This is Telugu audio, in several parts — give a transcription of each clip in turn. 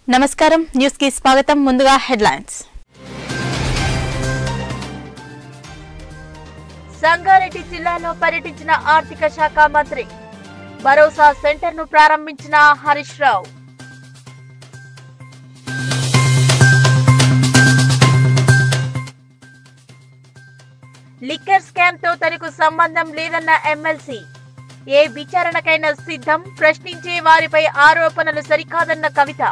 నమస్కారం న్యూస్ కి స్వాగతం ముందుగా హెడ్లైన్స్ సంగారెడ్డి జిల్లాలో పర్యటించిన ఆర్థిక శాఖ మంత్రి భరోసా సెంటర్ ను ప్రారంభించిన హరీష్ రావు లిక్కర్ స్కామ్ తో తనకు సంబంధం లేదన్న ఎమ్మెల్సీ ఏ విచారణకైనా సిద్ధం ప్రశ్నించే వారిపై ఆరోపణలు సరికాదన్న కవిత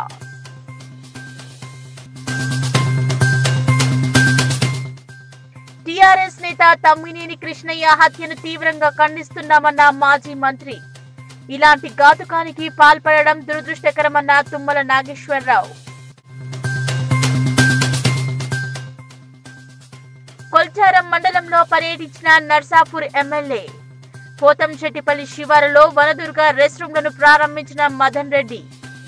టీఆర్ఎస్ నేత తమ్మినేని కృష్ణయ్య హత్యను తీవ్రంగా ఖండిస్తున్నామన్న మాజీ మంత్రి ఇలాంటి ఘాతుకానికి పాల్పడడం దురదృష్టకరమన్న తుమ్మల నాగేశ్వరరావు కొల్చారం మండలంలో పర్యటించిన నర్సాపూర్ ఎమ్మెల్యే పోతంశెట్టిపల్లి శివారులో వనదుర్గ రెస్ట్ రూమ్లను ప్రారంభించిన మదన్ రెడ్డి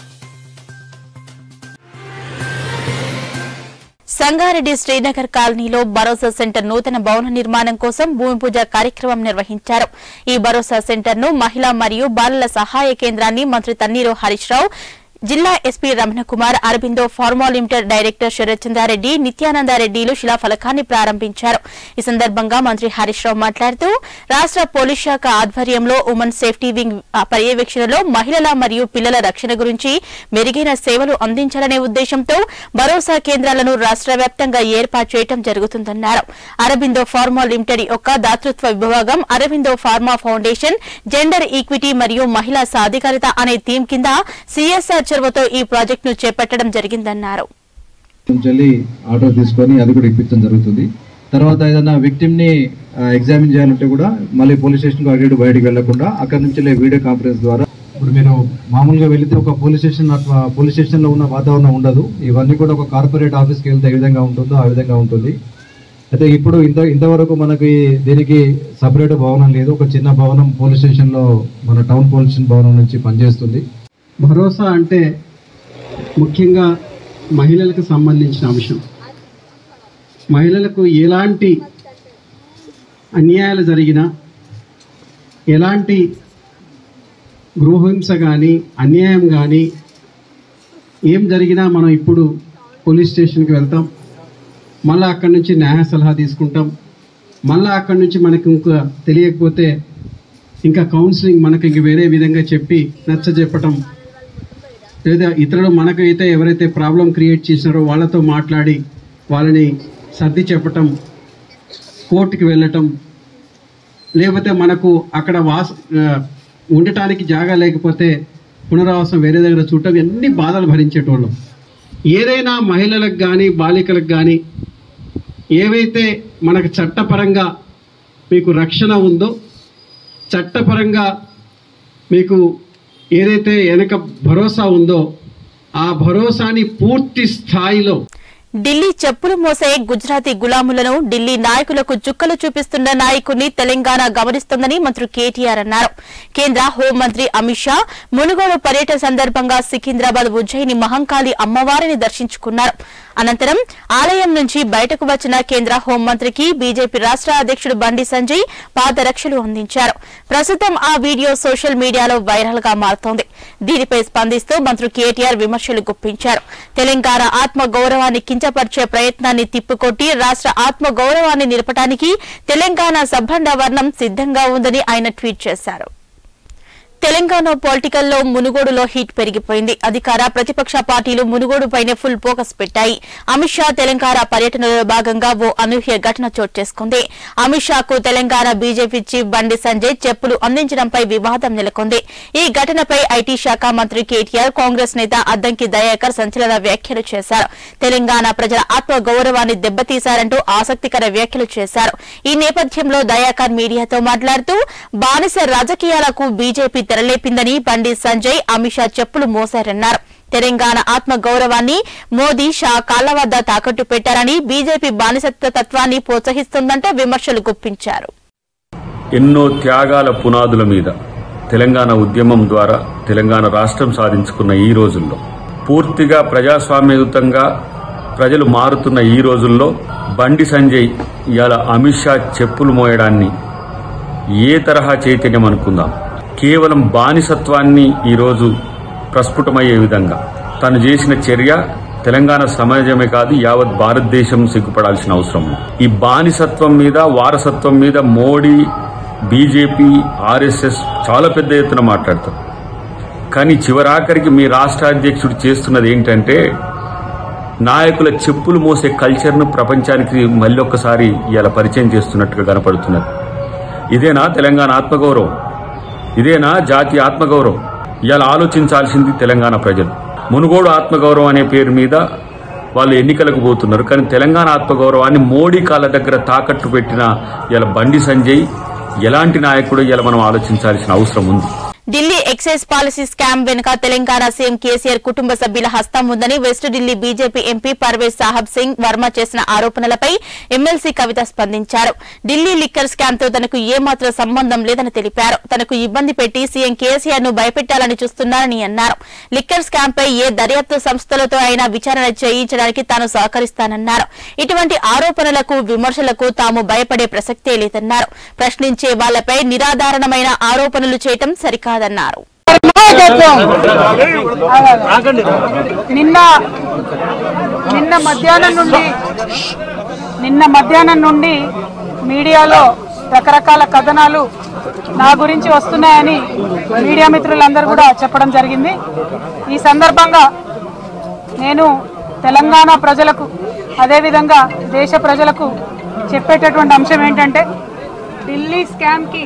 సంగారెడ్డి శ్రీనగర్ కాలనీలో భరోసా సెంటర్ నూతన భవన నిర్మాణం కోసం భూమి పూజ కార్యక్రమం నిర్వహించారు ఈ భరోసా సెంటర్ ను మహిళా మరియు బాలల సహాయ కేంద్రాన్ని మంత్రి తన్నీరు హరీష్ రావు జిల్లా SP Ramanakumar Aurobindo pharma limited director Sharathchandareddy నిత్యానందారెడ్డిలు శిలాఫలకాన్ని ప్రారంభించారు ఈ సందర్భంగా మంత్రి హరీష్ రావు మాట్లాడుతూ రాష్ట పోలీస్ శాఖ ఆధ్వర్యంలో ఉమెన్ సేఫ్టీ వింగ్ ఆ, పర్యవేక్షణలో మహిళల మరియు పిల్లల రక్షణ గురించి మెరుగైన సేవలు అందించాలనే ఉద్దేశంతో భరోసా కేంద్రాలను రాష్ట్ర వ్యాప్తంగా ఏర్పాటు చేయడం జరుగుతుందన్నారు అరబిందో ఫార్మా లిమిటెడ్ యొక్క దాతృత్వ విభాగం Aurobindo pharma foundation gender equity మరియు మహిళా సాధికారత అనే థీమ్ కింద సిఎస్ఆర్ చొరవతో ఈ ప్రాజెక్టును చేపట్టడం జరిగిందన్నారు నుంచి వెళ్ళి ఆర్డర్ తీసుకొని అది కూడా ఇప్పించడం జరుగుతుంది తర్వాత ఏదైనా విక్టిమ్ ని ఎగ్జామిన్ చేయాలంటే కూడా మళ్ళీ పోలీస్ స్టేషన్ కు అటు బయటికి వెళ్లకుండా అక్కడ నుంచి వెళ్ళే వీడియో కాన్ఫరెన్స్ ద్వారా ఇప్పుడు మీరు మామూలుగా వెళితే ఒక పోలీస్ స్టేషన్ అట్లా పోలీస్ స్టేషన్ లో ఉన్న వాతావరణం ఉండదు ఇవన్నీ కూడా ఒక కార్పొరేట్ ఆఫీస్కి వెళ్తే ఏ విధంగా ఉంటుందో ఆ విధంగా ఉంటుంది అయితే ఇప్పుడు ఇంత ఇంతవరకు మనకి దీనికి సపరేట్ భవనం లేదు ఒక చిన్న భవనం పోలీస్ స్టేషన్ లో మన టౌన్ పోలీస్ స్టేషన్ భవనం నుంచి పనిచేస్తుంది భరోసా అంటే ముఖ్యంగా మహిళలకు సంబంధించిన అంశం మహిళలకు ఎలాంటి అన్యాయాలు జరిగినా ఎలాంటి గృహహింస కానీ అన్యాయం కానీ ఏం జరిగినా మనం ఇప్పుడు పోలీస్ స్టేషన్కి వెళ్తాం మళ్ళీ అక్కడి నుంచి న్యాయ సలహా తీసుకుంటాం మళ్ళీ అక్కడి నుంచి మనకు ఇంకా తెలియకపోతే ఇంకా కౌన్సిలింగ్ మనకి ఇంక వేరే విధంగా చెప్పి నచ్చ చెప్పటం లేదా ఇతరులు మనకైతే ఎవరైతే ప్రాబ్లం క్రియేట్ చేసినారో వాళ్ళతో మాట్లాడి వాళ్ళని సర్ది చెప్పటం కోర్టుకి వెళ్ళటం లేకపోతే మనకు అక్కడ వాస ఆ, ఉండటానికి జాగా లేకపోతే పునరావాసం వేరే దగ్గర చూడటం ఎన్ని బాధలు భరించేటోళ్ళం ఏదైనా మహిళలకు కానీ బాలికలకు కానీ ఏవైతే మనకు చట్టపరంగా మీకు రక్షణ ఉందో చట్టపరంగా మీకు ఏదైతే వెనక భరోసా ఉందో ఆ భరోసాని పూర్తి స్థాయిలో ఢిల్లీ చెప్పులు మోసే గుజరాతీ గులాములను ఢిల్లీ నాయకులకు చుక్కలు చూపిస్తున్న నాయకుడిని తెలంగాణ గమనిస్తోందని మంత్రి కేటీఆర్ అన్నారు కేంద్ర హోంమంత్రి అమిత్ షా మునుగోడు పర్యటన సందర్భంగా సికింద్రాబాద్ ఉజ్జయిని మహంకాళి అమ్మవారిని దర్శించుకున్నారు అనంతరం ఆలయం నుంచి బయటకు వచ్చిన కేంద్ర హోంమంత్రికి బీజేపీ రాష్ట్ర అధ్యక్షుడు బండి సంజయ్ పాదరక్షలు అందించారు ప్రస్తుతం ఆ వీడియో సోషల్ మీడియాలో వైరల్ గా మారుతోంది దీనిపై స్పందిస్తూ మంత్రి కేటీఆర్ విమర్శలు గుప్పించారు తెలంగాణ ఆత్మ గౌరవాన్ని కించపరిచే ప్రయత్నాన్ని తిప్పికొట్టి రాష్ట్ర ఆత్మ గౌరవాన్ని నిలపడానికి తెలంగాణ సబ్బండ వర్ణం సిద్ధంగా ఉందని ఆయన ట్వీట్ చేశారు తెలంగాణ పొలిటికల్లో మునుగోడులో హీట్ పెరిగిపోయింది అధికార ప్రతిపక్ష పార్టీలు మునుగోడుపైనే ఫుల్ ఫోకస్ పెట్టాయి అమిత్ షా తెలంగాణ పర్యటనలో భాగంగా ఓ అనూహ్య ఘటన చోటు చేసుకుంది అమిత్ షాకు తెలంగాణ బీజేపీ చీఫ్ బండి సంజయ్ చెప్పులు అందించడంపై వివాదం నెలకొంది ఈ ఘటనపై ఐటీ శాఖ మంత్రి కేటీఆర్ కాంగ్రెస్ నేత అద్దంకి దయాకర్ సంచలన వ్యాఖ్యలు చేశారు తెలంగాణ ప్రజల ఆత్మ గౌరవాన్ని దెబ్బతీశారంటూ ఆసక్తికర వ్యాఖ్యలు చేశారు ఈ నేపథ్యంలో దయాకర్ మీడియాతో మాట్లాడుతూ బానిస రాజకీయాలకు బీజేపీ తెరలేపిందని బండి సంజయ్ అమిత్ షా చెప్పులు మోశారన్నారు తెలంగాణ ఆత్మ గౌరవాన్ని మోదీ షా కాళ్ల వద్ద తాకట్టు పెట్టారని బీజేపీ బానిసత్వ తత్వాన్ని ప్రోత్సహిస్తుందంటూ విమర్శలు గుప్పించారు ఎన్నో త్యాగాల పునాదుల మీద తెలంగాణ ఉద్యమం ద్వారా తెలంగాణ రాష్ట్రం సాధించుకున్న ఈ రోజుల్లో పూర్తిగా ప్రజాస్వామ్యయుతంగా ప్రజలు మారుతున్న ఈ రోజుల్లో బండి సంజయ్ ఇవాళ అమిత్ షా చెప్పులు మోయడాన్ని ఏ తరహా చైతన్యం అనుకుందాం కేవలం బానిసత్వాన్ని ఈరోజు ప్రస్ఫుటమయ్యే విధంగా తను చేసిన చర్య తెలంగాణ సమాజమే కాదు యావత్ భారతదేశం సిగ్గుపడాల్సిన అవసరం ఉంది ఈ బానిసత్వం మీద వారసత్వం మీద మోడీ బీజేపీ ఆర్ఎస్ఎస్ చాలా పెద్ద ఎత్తున మాట్లాడతారు కానీ చివరాఖరికి మీ రాష్ట్ర అధ్యక్షుడు చేస్తున్నది ఏంటంటే నాయకుల చెప్పులు మోసే కల్చర్ను ప్రపంచానికి మళ్ళొక్కసారి ఇలా పరిచయం చేస్తున్నట్టుగా కనపడుతున్నది ఇదేనా తెలంగాణ ఆత్మగౌరవం ఇదేనా జాతీయ ఆత్మగౌరవం ఇవాళ ఆలోచించాల్సింది తెలంగాణ ప్రజలు మునుగోడు ఆత్మగౌరవం అనే పేరు మీద వాళ్ళు ఎన్నికలకు పోతున్నారు కానీ తెలంగాణ ఆత్మగౌరవాన్ని మోడీ కాళ్ళ దగ్గర తాకట్టు పెట్టిన ఇలా బండి సంజయ్ ఎలాంటి నాయకుడు ఇలా మనం ఆలోచించాల్సిన అవసరం ఉంది ఢిల్లీ ఎక్సైజ్ పాలసీ స్కామ్ వెనుక తెలంగాణ సీఎం కేసీఆర్ కుటుంబ సభ్యుల హస్తం ఉందని west Delhi BJP MP Parvesh Sahab Singh Verma చేసిన ఆరోపణలపై ఎమ్మెల్సీ కవిత స్పందించారు ఢిల్లీ లిక్కర్ స్కామ్ తో తనకు ఏమాత్రం సంబంధం లేదని తెలిపారు తనకు ఇబ్బంది పెట్టి సీఎం కేసీఆర్ ను భయపెట్టాలని చూస్తున్నారని అన్నారు లిక్కర్ స్కామ్ పై ఏ దర్యాప్తు సంస్థలతో అయినా విచారణ చేయించడానికి తాను సహకరిస్తానన్నారు ఇటువంటి ఆరోపణలకు విమర్శలకు తాము భయపడే ప్రసక్తే లేదన్నారు ప్రశ్నించే వాళ్లపై నిరాధారణమైన ఆరోపణలు చేయటం సరికాదన్నారు నిన్న నిన్న మధ్యాహ్నం నుండి నిన్న మధ్యాహ్నం నుండి మీడియాలో రకరకాల కథనాలు నా గురించి వస్తున్నాయని మీడియా మిత్రులందరూ కూడా చెప్పడం జరిగింది ఈ సందర్భంగా నేను తెలంగాణ ప్రజలకు అదేవిధంగా దేశ ప్రజలకు చెప్పేటటువంటి అంశం ఏంటంటే ఢిల్లీ స్కామ్కి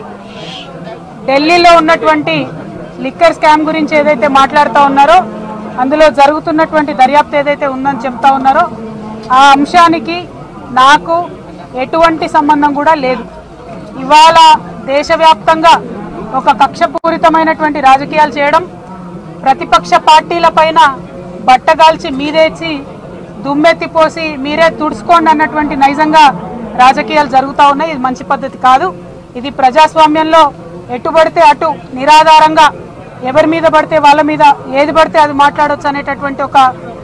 ఢిల్లీలో ఉన్నటువంటి లిక్కర్ స్కామ్ గురించి ఏదైతే మాట్లాడుతూ ఉన్నారో అందులో జరుగుతున్నటువంటి దర్యాప్తు ఏదైతే ఉందని చెప్తా ఉన్నారో ఆ అంశానికి నాకు ఎటువంటి సంబంధం కూడా లేదు ఇవాళ దేశవ్యాప్తంగా ఒక కక్షపూరితమైనటువంటి రాజకీయాలు చేయడం ప్రతిపక్ష పార్టీల పైన బట్టగాల్చి మీదేచి దుమ్మెత్తిపోసి మీరే తుడుచుకోండి అన్నటువంటి నైజంగా రాజకీయాలు జరుగుతూ ఉన్నాయి ఇది మంచి పద్ధతి కాదు ఇది ప్రజాస్వామ్యంలో ఎటు పడితే అటు నిరాధారంగా ఎవరి మీద పడితే వాళ్ళ మీద ఏది పడితే అది మాట్లాడొచ్చు అనేటటువంటి ఒక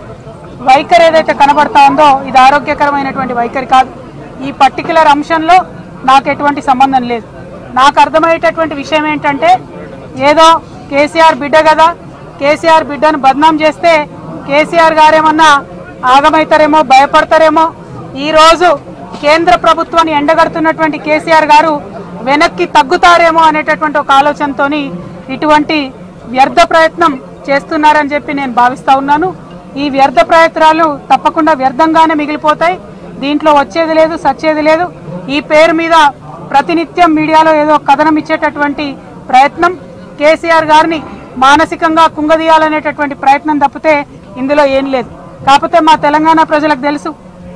వైఖరి ఏదైతే కనబడతా ఉందో ఇది ఆరోగ్యకరమైనటువంటి వైఖరి కాదు ఈ పర్టికులర్ అంశంలో నాకు ఎటువంటి సంబంధం లేదు నాకు అర్థమయ్యేటటువంటి విషయం ఏంటంటే ఏదో కేసీఆర్ బిడ్డ కదా కేసీఆర్ బిడ్డను బద్నాం చేస్తే కేసీఆర్ గారేమన్నా ఆగమవుతారేమో భయపడతారేమో ఈరోజు కేంద్ర ప్రభుత్వాన్ని ఎండగడుతున్నటువంటి కేసీఆర్ గారు వెనక్కి తగ్గుతారేమో అనేటటువంటి ఒక ఆలోచనతోని ఇటువంటి వ్యర్థ ప్రయత్నం చేస్తున్నారని చెప్పి నేను భావిస్తా ఉన్నాను ఈ వ్యర్థ ప్రయత్నాలు తప్పకుండా వ్యర్థంగానే మిగిలిపోతాయి దీంట్లో వచ్చేది లేదు సచ్చేది లేదు ఈ పేరు మీద ప్రతినిత్యం మీడియాలో ఏదో కథనం ఇచ్చేటటువంటి ప్రయత్నం కేసీఆర్ గారిని మానసికంగా కుంగదీయాలనేటటువంటి ప్రయత్నం తప్పితే ఇందులో ఏం లేదు కాకపోతే మా తెలంగాణ ప్రజలకు తెలుసు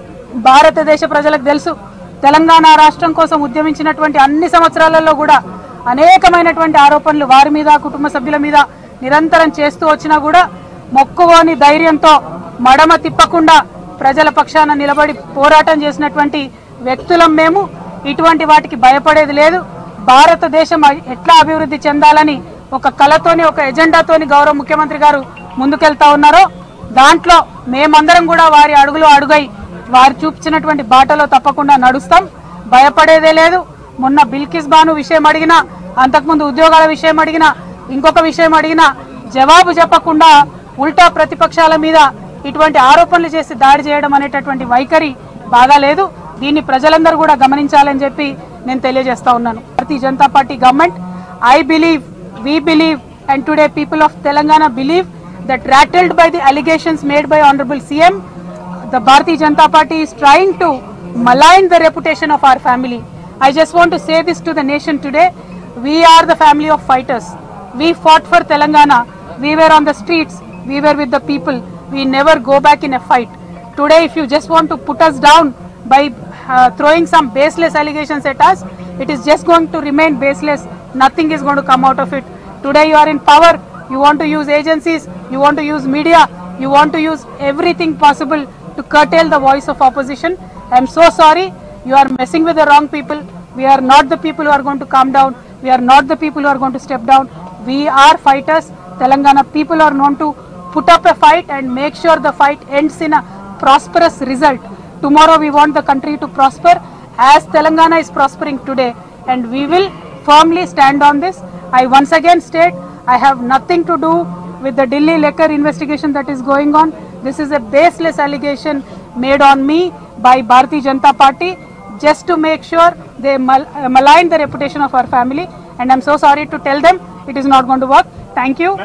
భారతదేశ ప్రజలకు తెలుసు తెలంగాణ రాష్ట్రం కోసం ఉద్యమించినటువంటి అన్ని సంవత్సరాలలో కూడా అనేకమైనటువంటి ఆరోపణలు వారి మీద కుటుంబ సభ్యుల మీద నిరంతరం చేస్తూ వచ్చినా కూడా మొక్కువోని ధైర్యంతో మడమ తిప్పకుండా ప్రజల పక్షాన నిలబడి పోరాటం చేసినటువంటి వ్యక్తులం మేము ఇటువంటి వాటికి భయపడేది లేదు భారతదేశం ఎట్లా అభివృద్ధి చెందాలని ఒక కళతోని ఒక ఎజెండాతోని గౌరవ ముఖ్యమంత్రి గారు ముందుకెళ్తా ఉన్నారో దాంట్లో మేమందరం కూడా వారి అడుగులో అడుగై వారు చూపించినటువంటి బాటలో తప్పకుండా నడుస్తాం భయపడేదే లేదు మొన్న బిల్కిస్ బాను విషయం అడిగినా అంతకుముందు ఉద్యోగాల విషయం అడిగినా ఇంకొక విషయం అడిగినా జవాబు చెప్పకుండా ఉల్టా ప్రతిపక్షాల మీద ఇటువంటి ఆరోపణలు చేసి దాడి చేయడం అనేటటువంటి వైఖరి బాగాలేదు దీన్ని ప్రజలందరూ కూడా గమనించాలని చెప్పి నేను తెలియజేస్తా ఉన్నాను Bharatiya Janata party government I believe we believe and today people of Telangana believe that rattled by the allegations made by Honorable CM, the Bharatiya Janata Party is trying to malign the reputation of our family. I just want to say this to the nation today. We are the family of fighters. We fought for Telangana. We were on the streets. We were with the people. We never go back in a fight. Today, if you just want to put us down by uh, throwing some baseless allegations at us, it is just going to remain baseless. Nothing is going to come out of it. Today, you are in power. You want to use agencies. You want to use media. You want to use everything possible to curtail the voice of opposition. I am so sorry. You are messing with the wrong people. We are not the people who are going to calm down. We are not the people who are going to step down. We are fighters. Telangana people are known to put up a fight and make sure the fight ends in a prosperous result. Tomorrow we want the country to prosper as Telangana is prospering today and we will firmly stand on this. I once again state I have nothing to do with the Delhi liquor investigation that is going on. This is a baseless allegation made on me by Bharatiya Janata Party just to make sure they mal- uh, malign the reputation of our family. And I'm so sorry to tell them it is not going to work. Thank you.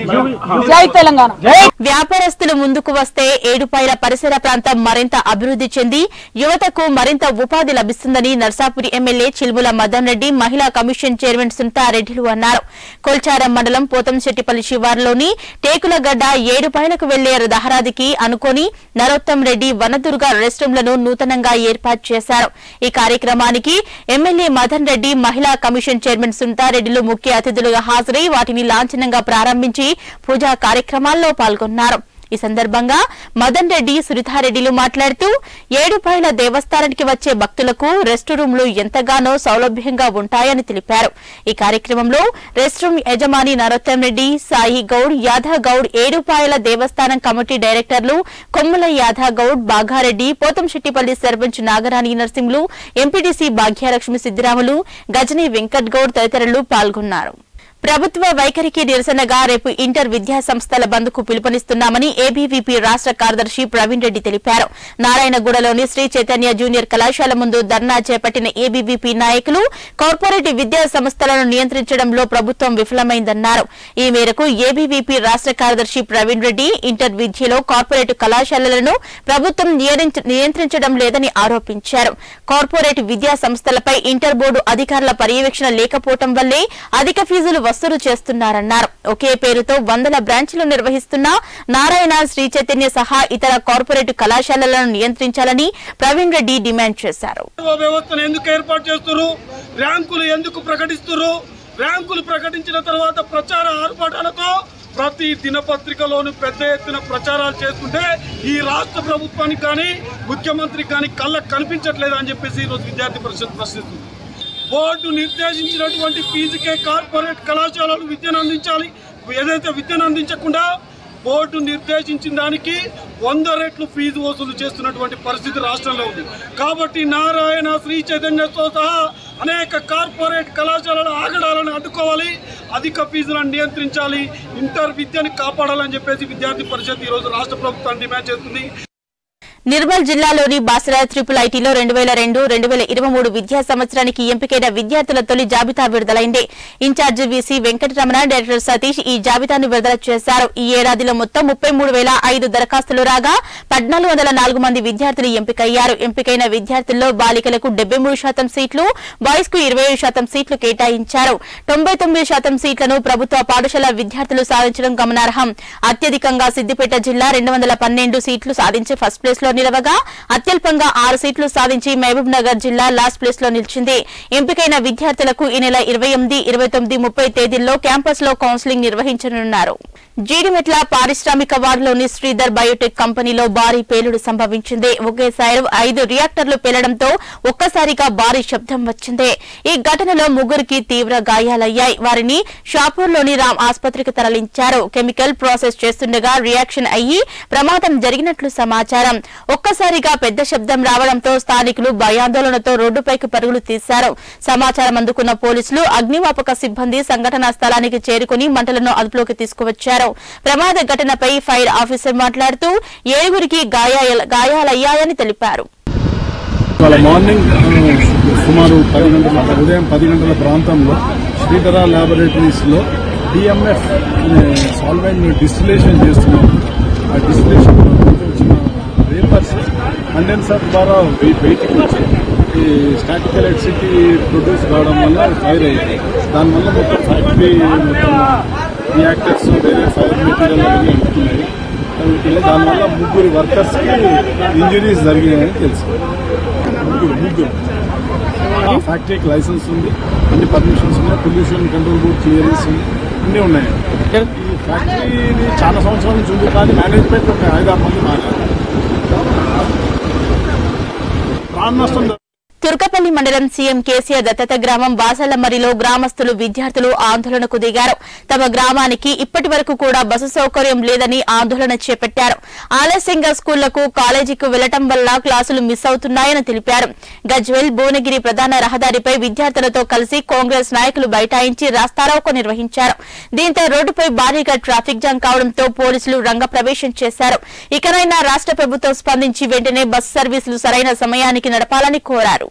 Jai Telangana. వ్యాపారస్తులు ముందుకు వస్తే ఏడుపాయల పరిసర ప్రాంతం మరింత అభివృద్ది చెంది యువతకు మరింత ఉపాధి లభిస్తుందని నర్సాపురి ఎమ్మెల్యే చిల్ముల మదన్ రెడ్డి మహిళా కమిషన్ చైర్మన్ సుంతారెడ్డిలు అన్నారు కొల్చారం మండలం పోతంశెట్టిపల్లి శివారులోని టేకులగడ్డ ఏడుపాయలకు వెళ్లే రహదారికి అనుకోని నరోత్తం రెడ్డి వనదుర్గ రెస్ట్ రూమ్లను నూతనంగా ఏర్పాటు చేశారు ఈ కార్యక్రమానికి ఎమ్మెల్యే మదన్ రెడ్డి మహిళా కమిషన్ చైర్మన్ సుంతారెడ్డిలు ముఖ్య అతిథులుగా హాజరై వాటిని లాంఛనంగా ప్రారంభించి పూజా కార్యక్రమాల్లో పాల్గొన్నారు ఈ సందర్భంగా మదన్ రెడ్డి సురితారెడ్డిలు మాట్లాడుతూ ఏడుపాయల దేవస్థానానికి వచ్చే భక్తులకు రెస్ట్ రూమ్లు ఎంతగానో సౌలభ్యంగా ఉంటాయని తెలిపారు ఈ కార్యక్రమంలో రెస్ట్ రూమ్ యజమాని నరోత్తం రెడ్డి సాయి గౌడ్ యాదవ్ గౌడ్ ఏడుపాయల దేవస్థానం కమిటీ డైరెక్టర్లు కొమ్ముల యాదవ్ గౌడ్ బాగారెడ్డి పోతంశెట్టిపల్లి సర్పంచ్ నాగరాణి నరసింహులు ఎంపీటీసీ భాగ్యలక్ష్మి సిద్దిరాములు గజనీ వెంకట్ గౌడ్ తదితరులు పాల్గొన్నారు ప్రభుత్వ వైఖరికి నిరసనగా రేపు ఇంటర్ విద్యా సంస్థల బంద్కు పిలుపునిస్తున్నామని ఏబీవీపీ రాష్ట కార్యదర్శి ప్రవీణ్ రెడ్డి తెలిపారు నారాయణగూడలోని శ్రీ చైతన్య జూనియర్ కళాశాల ముందు ధర్నా చేపట్టిన ఏబీవీపీ నాయకులు కార్పొరేట్ విద్యా సంస్థలను నియంత్రించడంలో ప్రభుత్వం విఫలమైందన్నారు ఈ మేరకు ఏబీవీపీ రాష్ట కార్యదర్శి ప్రవీణ్ రెడ్డి ఇంటర్ విద్యలో కార్పొరేట్ కళాశాలలను ప్రభుత్వం నియంత్రించ- నియంత్రించడం లేదని ఆరోపించారు కార్పొరేట్ విద్యా సంస్థలపై ఇంటర్ బోర్డు అధికారుల పర్యవేక్షణ లేకపోవడం వల్లే అధిక ఫీజులు వసూలు చేస్తున్నారన్నారు ఒకే పేరుతో వందల బ్రాంచ్లు నిర్వహిస్తున్న నారాయణ శ్రీ చైతన్య సహా ఇతర కార్పొరేట్ కళాశాలలను నియంత్రించాలని ప్రవీణ్ రెడ్డి డిమాండ్ చేశారు ప్రభుత్వ వ్యవస్థను ఎందుకు ఏర్పాటు చేస్తున్నారు ర్యాంకులు ఎందుకు ప్రకటిస్తున్నారు ర్యాంకులు ప్రకటించిన తర్వాత ప్రచార ఆర్భాటాలతో ప్రతి దినపత్రికలోను పెద్ద ఎత్తున ప్రచారాలు చేస్తుంటే ఈ రాష్ట్ర ప్రభుత్వానికి కానీ ముఖ్యమంత్రికి కానీ కళ్ళకు కనిపించట్లేదు అని చెప్పేసి ఈరోజు విద్యార్థి పరిషత్ ప్రశ్నిస్తుంది బోర్డు నిర్దేశించినటువంటి ఫీజుకే కార్పొరేట్ కళాశాలలు విద్యను అందించాలి ఏదైతే విద్యను అందించకుండా బోర్డు నిర్దేశించిన దానికి వంద రెట్లు ఫీజు వసూలు చేస్తున్నటువంటి పరిస్థితి రాష్ట్రంలో ఉంది కాబట్టి నారాయణ శ్రీ చైతన్యతో సహా అనేక కార్పొరేట్ కళాశాలల ఆగడాలను అడ్డుకోవాలి అధిక ఫీజులను నియంత్రించాలి ఇంటర్ విద్యని కాపాడాలని చెప్పేసి విద్యార్థి పరిషత్ ఈరోజు రాష్ట్ర ప్రభుత్వాన్ని డిమాండ్ చేస్తుంది నిర్మల్ జిల్లాలోని బాసరా ట్రిపుల్ ఐటీలో రెండు వేల రెండు రెండు వేల ఇరవై మూడు విద్యా సంవత్సరానికి ఎంపికైన విద్యార్థుల తొలి జాబితా విడుదలైంది incharge VC Venkataramana director Satish ఈ జాబితాను విడుదల చేశారు ఈ ఏడాదిలో మొత్తం ముప్పై మూడు వేల ఐదు దరఖాస్తులు రాగా పద్నాలుగు వందల నాలుగు మంది విద్యార్థులు ఎంపికయ్యారు ఎంపికైన విద్యార్థుల్లో బాలికలకు డెబ్బై మూడు శాతం సీట్లు బాయ్స్ కు ఇరవై ఏడు శాతం సీట్లు కేటాయించారు తొంభై తొమ్మిది శాతం సీట్లను ప్రభుత్వ పాఠశాల విద్యార్థులు సాధించడం గమనార్హం అత్యధికంగా సిద్దిపేట జిల్లా రెండు వందల పన్నెండు సీట్లు సాధించి ఫస్ట్ ప్లేస్ లో నిలవగా అత్యల్పంగా ఆరు సీట్లు సాధించి మహబూబ్ నగర్ జిల్లా లాస్ట్ ప్లేస్ లో నిలిచింది ఎంపికైన విద్యార్థులకు ఈ నెల ఇరవై ఎనిమిది ఇరవై తొమ్మిది ముప్పై తేదీల్లో క్యాంపస్ లో కౌన్సిలింగ్ నిర్వహించనున్నారు జీడిమెట్ల పారిశ్రామిక వార్డులోని శ్రీధర్ బయోటెక్ కంపెనీలో భారీ పేలుడు సంభవించింది ఒకేసారి ఐదు రియాక్టర్లు పేలడంతో ఒక్కసారిగా భారీ శబ్దం వచ్చింది ఈ ఘటనలో ముగ్గురికి తీవ్ర గాయాలయ్యాయి వారిని షాపూర్లోని రామ్ ఆసుపత్రికి తరలించారు కెమికల్ ప్రాసెస్ చేస్తుండగా రియాక్షన్ అయ్యి ప్రమాదం జరిగినట్లు సమాచారం ఒక్కసారిగా పెద్ద శబ్దం రావడంతో స్థానికులు భయాందోళనతో రోడ్డుపైకి పరుగులు తీశారు సమాచారం అందుకున్న పోలీసులు అగ్నిమాపక సిబ్బంది సంఘటనా స్థలానికి చేరుకుని మంటలను అదుపులోకి తీసుకువచ్చారు ప్రమాద ఘటనపై ఫైర్ ఆఫీసర్ మాట్లాడుతూ ఏడుగురికి గాయాల- గాయాలయ్యాయని తెలిపారు ఇవాళ మార్నింగ్ ఆ, సుమారు పది గంటల ఉదయం పది గంటల ప్రాంతంలో శ్రీధర ల్యాబొరేటరీస్లో డిఎంఎఫ్ సాల్వెంట్ డిస్టిలేషన్ చేస్తున్నాం ఆ డిస్టిలేషన్ వచ్చిన వేపర్స్ కండెన్సర్ ద్వారా వె- బయటికి వచ్చి ఈ స్టాటిక్ ఎలక్ట్రిసిటీ ప్రొడ్యూస్ కావడం వల్ల ఫైర్ అయ్యింది దానివల్ల మొత్తం ఫ్యాక్టరీ మొత్తం రియాక్టర్స్ వేరే ఫైర్ మెటీరియల్ అవన్నీ అంటున్నాయి అందుకని దానివల్ల ముగ్గురు వర్కర్స్కి ఇంజరీస్ జరిగాయని తెలుసు ముగ్గురు ముగ్గురు ఆ ఫ్యాక్టరీకి లైసెన్స్ ఉంది అన్ని పర్మిషన్స్ ఉన్నాయి పొల్యూషన్ కంట్రోల్ బోర్డ్ క్లియరెన్స్ ఉంది అన్నీ ఉన్నాయి ఈ ఫ్యాక్టరీని చాలా సంవత్సరాల నుంచి ఉంది కానీ మేనేజ్మెంట్ ఒక ఐదారు మంది మారారు ప్రాణ నష్టం తుర్కపల్లి మండలం సీఎం కేసీఆర్ దత్తత గ్రామం బాసలమరిలో గ్రామస్తులు విద్యార్థులు ఆందోళనకు దిగారు తమ గ్రామానికి ఇప్పటి వరకు కూడా బస్సు సౌకర్యం లేదని ఆందోళన చేపట్టారు ఆలస్యంగా స్కూళ్లకు కాలేజీకి వెళ్లటం వల్ల క్లాసులు మిస్ అవుతున్నాయని తెలిపారు గజ్వెల్ భువనగిరి ప్రధాన రహదారిపై విద్యార్థులతో కలిసి కాంగ్రెస్ నాయకులు బైఠాయించి రాస్తారోకో నిర్వహించారు దీంతో రోడ్డుపై భారీగా ట్రాఫిక్ జామ్ కావడంతో పోలీసులు రంగప్రవేశం చేశారు ఇకనైనా రాష్ట్ర ప్రభుత్వం స్పందించి వెంటనే బస్సు సర్వీసులు సరైన సమయానికి నడపాలని కోరారు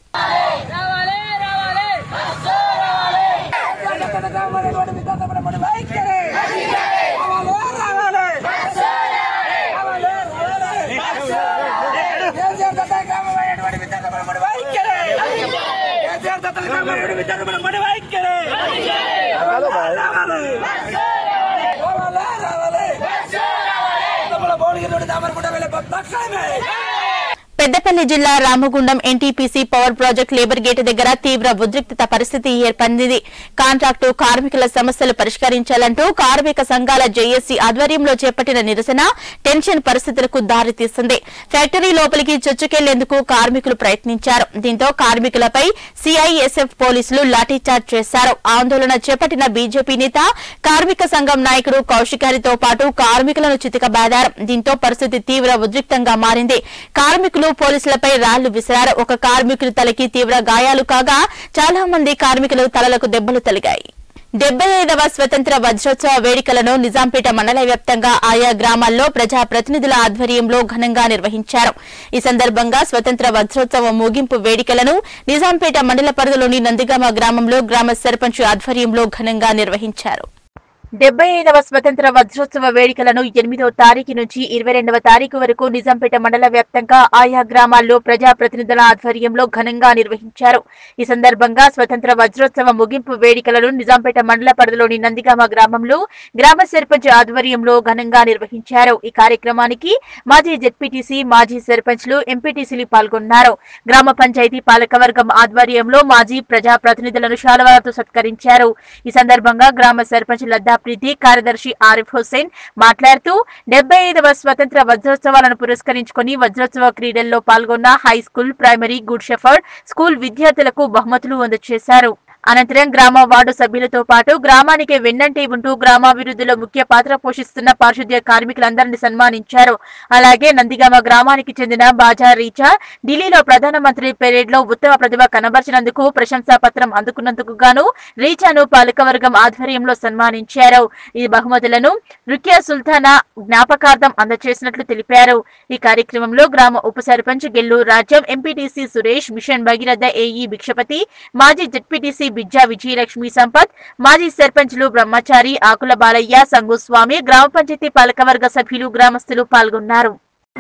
పెద్దపల్లి జిల్లా Ramagundam NTPC power project labour gate దగ్గర తీవ్ర ఉద్రిక్తత పరిస్థితి ఏర్పడింది కాంట్రాక్టు కార్మికుల సమస్యలు పరిష్కరించాలంటూ కార్మిక సంఘాల జేఏసీ ఆధ్వర్యంలో చేపట్టిన నిరసన టెన్షన్ పరిస్థితులకు దారితీస్తుంది ఫ్యాక్టరీ లోపలికి చొచ్చుకెళ్లేందుకు కార్మికులు ప్రయత్నించారు దీంతో కార్మికులపై సీఐఎస్ఎఫ్ పోలీసులు లాఠీచార్జ్ చేశారు ఆందోళన చేపట్టిన బీజేపీ నేత కార్మిక సంఘం నాయకుడు కౌశికారితో పాటు కార్మికులను చితికబాదారు దీంతో పరిస్థితి తీవ్ర ఉద్రిక్తంగా మారింది కార్మికులు పోలీసులపై రాళ్లు విసిరారు ఒక కార్మికుడి తలకి తీవ్ర గాయాలు కాగా చాలా మంది కార్మికులు తలలకు దెబ్బలు తలిగాయి డెబ్బై ఐదవ స్వతంత్ర వజ్రోత్సవ వేడుకలను నిజాంపేట మండల వ్యాప్తంగా ఆయా గ్రామాల్లో ప్రజాప్రతినిధుల ఆధ్వర్యంలో ఘనంగా నిర్వహించారు ఈ సందర్భంగా స్వతంత్ర వజ్రోత్సవ ముగింపు వేడుకలను నిజాంపేట మండల పరిధిలోని నందిగామ గ్రామంలో గ్రామ సర్పంచ్ ఆధ్వర్యంలో ఘనంగా నిర్వహించారు డెబ్బై ఐదవ స్వతంత్ర వజ్రోత్సవ వేడుకలను ఎనిమిదవ తారీఖు నుంచి ఇరవై రెండవ తారీఖు వరకు నిజాంపేట మండల వ్యాప్తంగా ఆయా గ్రామాల్లో ప్రజాప్రతినిధుల ఆధ్వర్యంలో ఘనంగా నిర్వహించారు ఈ సందర్భంగా స్వతంత్ర వజ్రోత్సవ ముగింపు వేడుకలను నిజాంపేట మండల పరిధిలోని నందిగామ గ్రామంలో గ్రామ సర్పంచ్ ఆధ్వర్యంలో ఘనంగా నిర్వహించారు ఈ కార్యక్రమానికి మాజీ జెడ్పీటీసీ మాజీ సర్పంచ్లు ఎంపీటీసీలు పాల్గొన్నారు గ్రామ పంచాయతీ పాలకవర్గం ఆధ్వర్యంలో మాజీ ప్రజాప్రతినిధులను శాలువాలతో సత్కరించారు ఈ సందర్భంగా గ్రామ సర్పంచ్ లద్దా ప్రీతి కార్యదర్శి ఆరిఫ్ హుస్సేన్ మాట్లాడుతూ డెబ్బై ఐదవ స్వతంత్ర వజ్రోత్సవాలను పురస్కరించుకుని వజ్రోత్సవ క్రీడల్లో పాల్గొన్న high school primary good shepherd school విద్యార్థులకు బహుమతులు అందజేశారు అనంతరం గ్రామ వార్డు సభ్యులతో పాటు గ్రామానికి వెన్నంటి ఉంటూ గ్రామాభివృద్ధిలో ముఖ్య పాత్ర పోషిస్తున్న పారిశుద్ధ్య కార్మికులందరినీ సన్మానించారు అలాగే నందిగామ గ్రామానికి చెందిన బాజా రీచా ఢిల్లీలో ప్రధానమంత్రి పెరేడ్ లో ఉత్తమ ప్రతిభ కనబర్చినందుకు ప్రశంసా పత్రం అందుకున్నందుకు గాను రీచాను పాలకవర్గం ఆధ్వర్యంలో సన్మానించారు ఈ బహుమతులను రుక్యా సుల్తానా జ్ఞాపకార్థం అందజేసినట్లు తెలిపారు ఈ కార్యక్రమంలో గ్రామ ఉప sarpanch Gellu Rajyam MPTC Suresh mission Bhagiratha AE Bhikshapathi మాజీ జడ్పీటీసీ బిజ్జా విజయలక్ష్మి సంపత్ మాజీ సర్పంచ్లు బ్రహ్మచారి ఆకుల బాలయ్య సంగుస్వామి గ్రామ పంచాయతీ పాలకవర్గ సభ్యులు గ్రామస్తులు పాల్గొన్నారు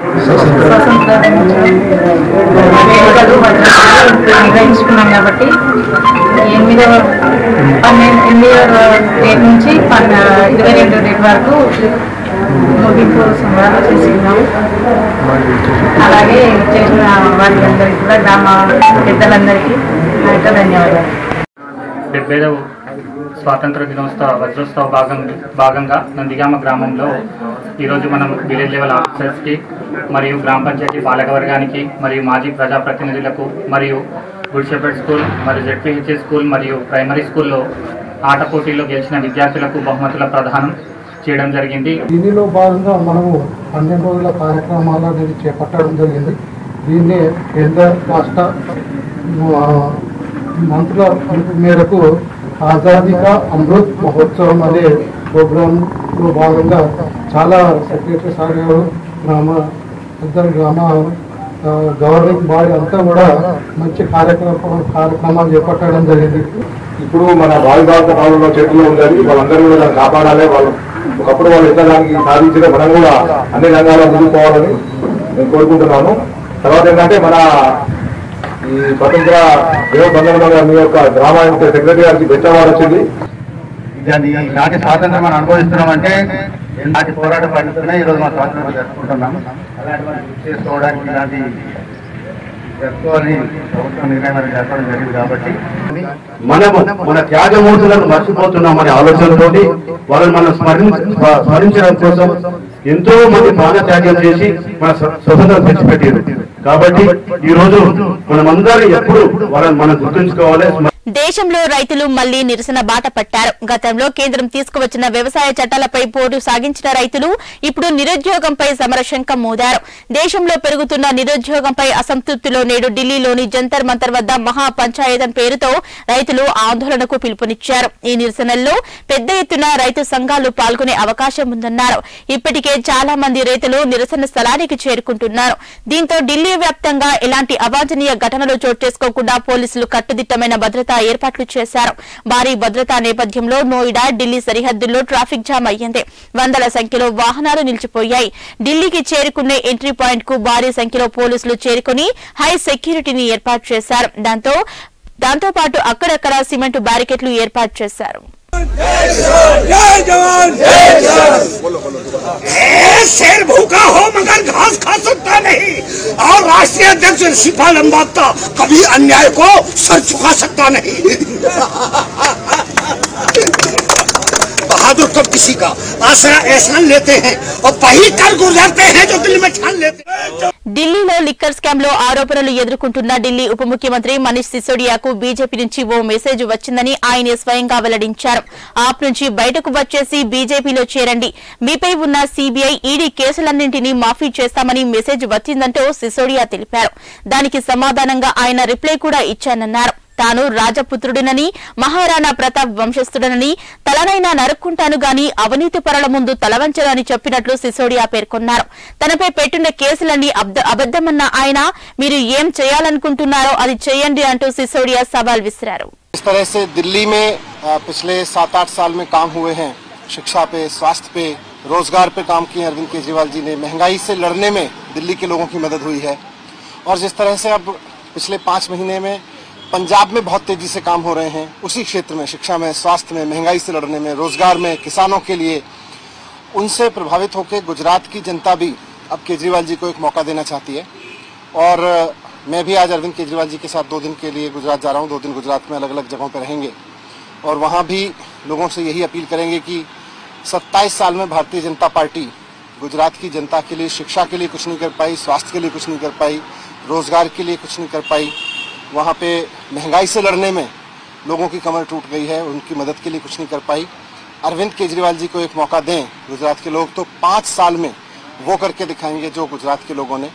వేడుకలు భద్రతలు నిర్వహించుకున్నాం కాబట్టి ఎనిమిదవ పన్నెండు ఎనిమిదవ డేట్ నుంచి పన్న ఇరవై రెండు డేట్ వరకు ముగింపు సంబరాలు చేసుకున్నాము అలాగే చేసిన వాళ్ళందరికీ కూడా గ్రామ పెద్దలందరికీ నా యొక్క ధన్యవాదాలు డెబ్బైదవ స్వాతంత్ర దినోత్సవ వజ్రోత్సవ భాగం భాగంగా నందిగామ గ్రామంలో ఈరోజు మనం విలేజ్ లెవెల్ ఆఫీసర్స్కి మరియు గ్రామ పంచాయతీ పాలకవర్గానికి మరియు మాజీ ప్రజాప్రతినిధులకు మరియు గుడ్ షెపర్డ్ స్కూల్ మరియు జెడ్పీహెచ్ఎస్ స్కూల్ మరియు ప్రైమరీ స్కూల్లో ఆట పోటీల్లో గెలిచిన విద్యార్థులకు బహుమతుల ప్రదానం చేయడం జరిగింది దీనిలో భాగంగా మనము పన్నెండు రోజుల కార్యక్రమాలు అనేది చేపట్టడం జరిగింది దీన్ని కేంద్ర రాష్ట్ర ఆ, మంత్రుల పిలుపు మేరకు ఆజాదీ కా అమృత్ మహోత్సవం అనే ప్రోగ్రాంలో భాగంగా చాలా సెక్రటరీ సార్ గారు గ్రామ ఇద్దరు గ్రామ ఆ, గవర్నింగ్ బాడీ అంతా కూడా మంచి కార్యక్రమ కార్యక్రమాలు చేపట్టడం జరిగింది ఇప్పుడు మన భావి భారత భావంలో చేతుల్లో ఉందని వాళ్ళందరూ కూడా దాన్ని కాపాడాలి వాళ్ళు ఒకప్పుడు వాళ్ళు ఎంత దానికి సాధించిన మనం కూడా అన్ని రంగాల్లో ముందుకు పోవాలని నేను కోరుకుంటున్నాను తర్వాత ఏంటంటే మన ఈ స్వతంత్ర దేవ బంధంలో మీ యొక్క గ్రామానికి సెక్రటరీ గారికి బెస్ట్ అవార్డు వచ్చింది దాన్ని నాటి స్వాతంత్రం మనం అనుభవిస్తున్నామంటే నాటి పోరాట పండుగనే ఈరోజు మన స్వాతంత్రం జరుపుకుంటున్నాం అలాంటి మనం గుర్తు చేసుకోవడానికి ఇలాంటి జరుపుకోవాలని ప్రభుత్వం నిర్ణయం అనేది జరపడం జరిగింది కాబట్టి మనము మన త్యాగమూర్తులను మర్చిపోతున్నామనే ఆలోచనతో వాళ్ళని మనం స్మరణ స్మరించడం కోసం ఎంతో మంది ప్రాణ త్యాగం చేసి మన స్వ- స్వతంత్రం తెచ్చిపెట్టారు కాబట్టి ఈ రోజు మనమందరం ఎప్పుడు వాళ్ళని మనం గుర్తుంచుకోవాలి దేశంలో రైతులు మళ్లీ నిరసన బాట పట్టారు గతంలో కేంద్రం తీసుకువచ్చిన వ్యవసాయ చట్టాలపై పోటు సాగించిన రైతులు ఇప్పుడు నిరుద్యోగంపై సమరశంఖం మోదారు దేశంలో పెరుగుతున్న నిరుద్యోగంపై అసంతృప్తిలో నేడు ఢిల్లీలోని జంతర్ మంతర్ వద్ద మహా పంచాయతన్ పేరుతో రైతులు ఆందోళనకు పిలుపునిచ్చారు ఈ నిరసనల్లో పెద్ద ఎత్తున రైతు సంఘాలు పాల్గొనే అవకాశం ఉందన్నారు ఇప్పటికే చాలా మంది రైతులు నిరసన స్థలానికి చేరుకుంటున్నారు దీంతో ఢిల్లీ వ్యాప్తంగా ఎలాంటి అవాంఛనీయ ఘటనలు చోటు చేసుకోకుండా పోలీసులు కట్టుదిట్టమైన భద్రతా ఏర్పాట్లు చేశారు భారీ భద్రతా నేపథ్యంలో నోయిడా ఢిల్లీ సరిహద్దుల్లో ట్రాఫిక్ జామ్ అయ్యింది వందల సంఖ్యలో వాహనాలు నిలిచిపోయాయి ఢిల్లీకి చేరుకునే ఎంట్రీ పాయింట్ కు భారీ సంఖ్యలో పోలీసులు చేరుకుని హై సెక్యూరిటీని ఏర్పాటు చేశారు దాంతో దాంతో పాటు అక్కడక్కడ సిమెంట్ బ్యారికేడ్లు ఏర్పాటు చేశారు जय जवान जय जवान शेर भूखा हो मगर घास खा सकता नहीं और राष्ट्रीय अध्यक्ष शिफा लंबाता कभी अन्याय को सर झुका सकता नहीं बहादुर कब किसी का आसरा एहसान लेते हैं और वही कर गुजरते हैं जो दिल में ठान लेते हैं ఢిల్లీలో లిక్కర్ స్కామ్ లో ఆరోపణలు ఎదుర్కొంటున్న ఢిల్లీ ఉప ముఖ్యమంత్రి మనీష్ సిసోడియాకు బీజేపీ నుంచి ఓ మెసేజ్ వచ్చిందని ఆయన స్వయంగా వెల్లడించారు ఆప్ నుంచి బయటకు వచ్చేసి బీజేపీలో చేరండి మీపై ఉన్న సీబీఐ ఈడీ కేసులన్నింటినీ మాఫీ చేస్తామని మెసేజ్ వచ్చిందంటూ సిసోడియా తెలిపారు దానికి సమాధానంగా ఆయన రిప్లై కూడా ఇచ్చానన్నారు తాను రాజపుత్రుడినని మహారాణా ప్రతాప్ వంశస్థుడనని తలనైనా నరుక్కుంటాను గాని అవినీతి పరుల ముందు తలవంచదని చెప్పినట్లు సిసోడియా పేర్కొన్నారు తనపై పెట్టిన కేసులన్నీ అబ్ద- అబద్దమన్న ఆయన మీరు ఏం చేయాలనుకుంటున్నారో అది చేయండి అంటూ సిసోడియా సవాల్ విసిరారు इस तरह से दिल्ली में अ, पिछले सात आठ साल में काम हुए हैं शिक्षा पे स्वास्थ्य पे रोजगार पे काम किए अरविंद केजरीवाल जी ने महंगाई से लड़ने में दिल्ली के लोगों की मदद हुई है और जिस तरह से अब पिछले पाँच महीने में पंजाब में बहुत तेजी से काम हो रहे हैं उसी क्षेत्र में शिक्षा में स्वास्थ्य में महंगाई से लड़ने में रोजगार में किसानों के लिए उनसे प्रभावित होकर गुजरात की जनता भी अब केजरीवाल जी को एक मौका देना चाहती है और अ, मैं भी आज अरविंद केजरीवाल जी के साथ दो दिन के लिए गुजरात जा रहा हूँ दो दिन गुजरात में अलग अलग जगहों पर रहेंगे और वहाँ भी लोगों से यही अपील करेंगे कि 27 साल में भारतीय जनता पार्टी गुजरात की जनता के लिए शिक्षा के लिए कुछ नहीं कर पाई स्वास्थ्य के लिए कुछ नहीं कर पाई रोजगार के लिए कुछ नहीं कर पाई वहाँ पे महंगाई से लड़ने में लोगों की कमर टूट गई है उनकी मदद के लिए कुछ नहीं कर पाई अरविंद केजरीवाल जी को एक मौका दें गुजरात के लोग तो पाँच साल में वो करके दिखाएंगे जो गुजरात के लोगों ने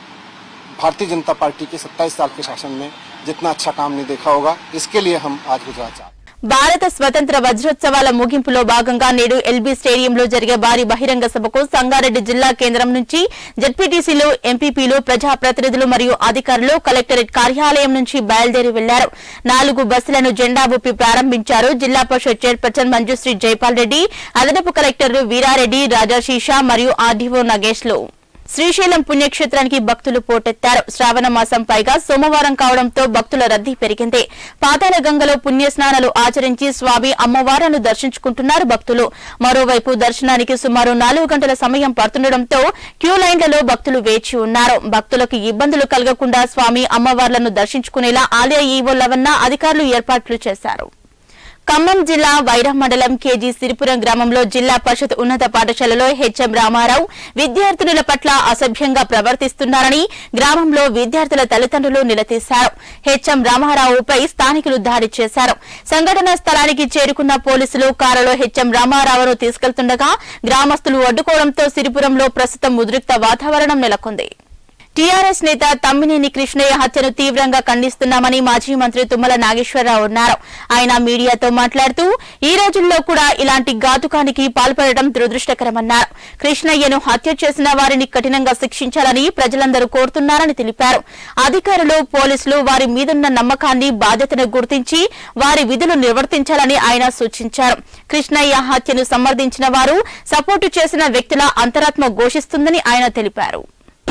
भारतीय जनता पार्टी के 27 साल के शासन में जितना अच्छा काम नहीं देखा होगा इसके लिए हम आज गुजरात जा रहे हैं భారత స్వతంత్ర వజ్రోత్సవాల ముగింపులో భాగంగా నేడు ఎల్బీ స్టేడియంలో జరిగే భారీ బహిరంగ సభకు సంగారెడ్డి జిల్లా కేంద్రం నుంచి జడ్పీటీసీలు ఎంపీపీలు ప్రజాప్రతినిధులు మరియు అధికారులు కలెక్టరేట్ కార్యాలయం నుంచి బయలుదేరి వెళ్లారు నాలుగు బస్సులను జెండా ఊపి ప్రారంభించారు జిల్లా పరిషత్ చైర్పర్సన్ మంజుశ్రీ జైపాల్ రెడ్డి అదనపు కలెక్టర్లు వీరారెడ్డి రాజాశీష మరియు ఆర్డీఓ నగేష్లు శ్రీశైలం పుణ్యక్షేత్రానికి భక్తులు పోటెత్తారు శ్రావణ మాసం పైగా సోమవారం కావడంతో భక్తుల రద్దీ పెరిగింది పాతాళ గంగలో పుణ్యస్నానాలు ఆచరించి స్వామి అమ్మవార్లను దర్శించుకుంటున్నారు భక్తులు మరోవైపు దర్శనానికి సుమారు నాలుగు గంటల సమయం పడుతుండటంతో క్యూ లైన్లలో భక్తులు వేచి ఉన్నారు భక్తులకు ఇబ్బందులు కలగకుండా స్వామి అమ్మవార్లను దర్శించుకునేలా ఆలయ ఈవో లవన్న అధికారులు ఏర్పాట్లు చేశారు ఖమ్మం జిల్లా వైరం మండలం కేజీ సిరిపురం గ్రామంలో జిల్లా పరిషత్ ఉన్నత పాఠశాలలో హెచ్ఎం రామారావు విద్యార్థినుల పట్ల అసభ్యంగా ప్రవర్తిస్తున్నారని గ్రామంలో విద్యార్థుల తల్లిదండ్రులు నిలదీశారు హెచ్ఎం రామారావుపై స్థానికులు దాడి చేశారు సంఘటనా స్థలానికి చేరుకున్న పోలీసులు కారులో హెచ్ఎం రామారావును తీసుకెళ్తుండగా గ్రామస్తులు అడ్డుకోవడంతో సిరిపురంలో ప్రస్తుతం ఉద్రిక్త వాతావరణం నెలకొంది టీఆర్ఎస్ నేత తమ్మినేని కృష్ణయ్య హత్యను తీవ్రంగా ఖండిస్తున్నామని మాజీ మంత్రి తుమ్మల నాగేశ్వరరావు అన్నారు ఆయన మీడియాతో మాట్లాడుతూ ఈ రోజుల్లో కూడా ఇలాంటి ఘాతుకానికి పాల్పడటం దురదృష్టకరమన్నారు కృష్ణయ్యను హత్య చేసిన వారిని కఠినంగా శిక్షించాలని ప్రజలందరూ కోరుతున్నారని తెలిపారు అధికారులు పోలీసులు వారి మీదున్న నమ్మకాన్ని బాధ్యతను గుర్తించి వారి విధులు నిర్వర్తించాలని ఆయన సూచించారు కృష్ణయ్య హత్యను సమర్థించిన వారు సపోర్టు చేసిన వ్యక్తుల అంతరాత్మ ఘోషిస్తుందని ఆయన తెలిపారు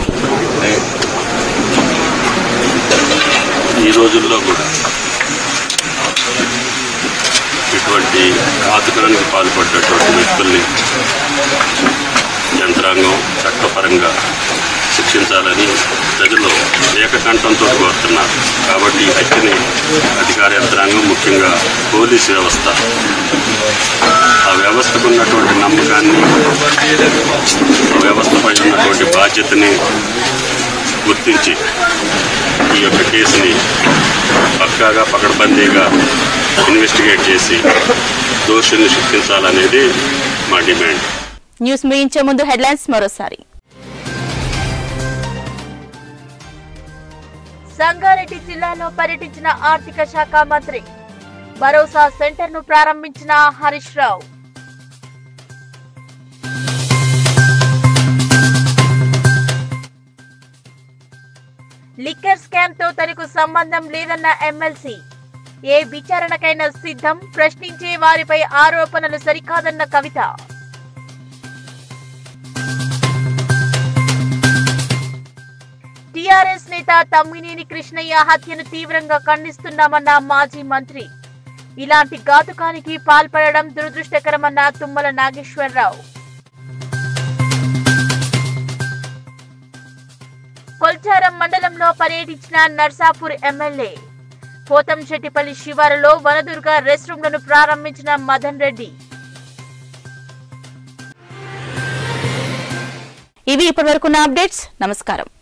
ఈ రోజుల్లో కూడా ఇటువంటి ఆతుకరానికి పాల్పడ్డటువంటి వ్యక్తుల్ని యంత్రాంగం చట్టపరంగా శిక్షించాలని ప్రజలు ఏకకంఠంతో కోరుతున్నారు కాబట్టి ఈ హత్యని అధికార యంత్రాంగం ముఖ్యంగా పోలీస్ వ్యవస్థ ఆ వ్యవస్థకు ఉన్నటువంటి నమ్మకాన్ని ఆ వ్యవస్థపై ఉన్నటువంటి బాధ్యతని గుర్తించి ఈ యొక్క కేసుని పక్కాగా పకడ్బందీగా ఇన్వెస్టిగేట్ చేసి దోషుల్ని శిక్షించాలనేది మా డిమాండ్ న్యూస్ ముగించే ముందు హెడ్లైన్స్ మరోసారి సంగారెడ్డి జిల్లాలో పర్యటించిన ఆర్థిక శాఖ మంత్రి భరోసా సెంటర్ ను ప్రారంభించిన హరీష్ రావు లిక్కర్ స్కామ్ తో తనకు సంబంధం లేదన్న ఎమ్మెల్సీ ఏ విచారణకైనా సిద్ధం ప్రశ్నించే వారిపై ఆరోపణలు సరికాదన్న కవిత టీఆర్ఎస్ నేత తమ్మినేని కృష్ణయ్య హత్యను తీవ్రంగా ఖండిస్తున్నామన్న మాజీ మంత్రి ఇలాంటి ఘాతుకానికి పాల్పడడం దురదృష్టకరమన్న తుమ్మల నాగేశ్వరరావు కొల్చారం మండలంలో పర్యటించిన నర్సాపూర్ ఎమ్మెల్యే పోతంశెట్టిపల్లి శివారులో వనదుర్గ రెస్ట్ రూమ్లను ప్రారంభించిన మదన్ రెడ్డి ఇవి ఇప్పటివరకున్న అప్డేట్స్ నమస్కారం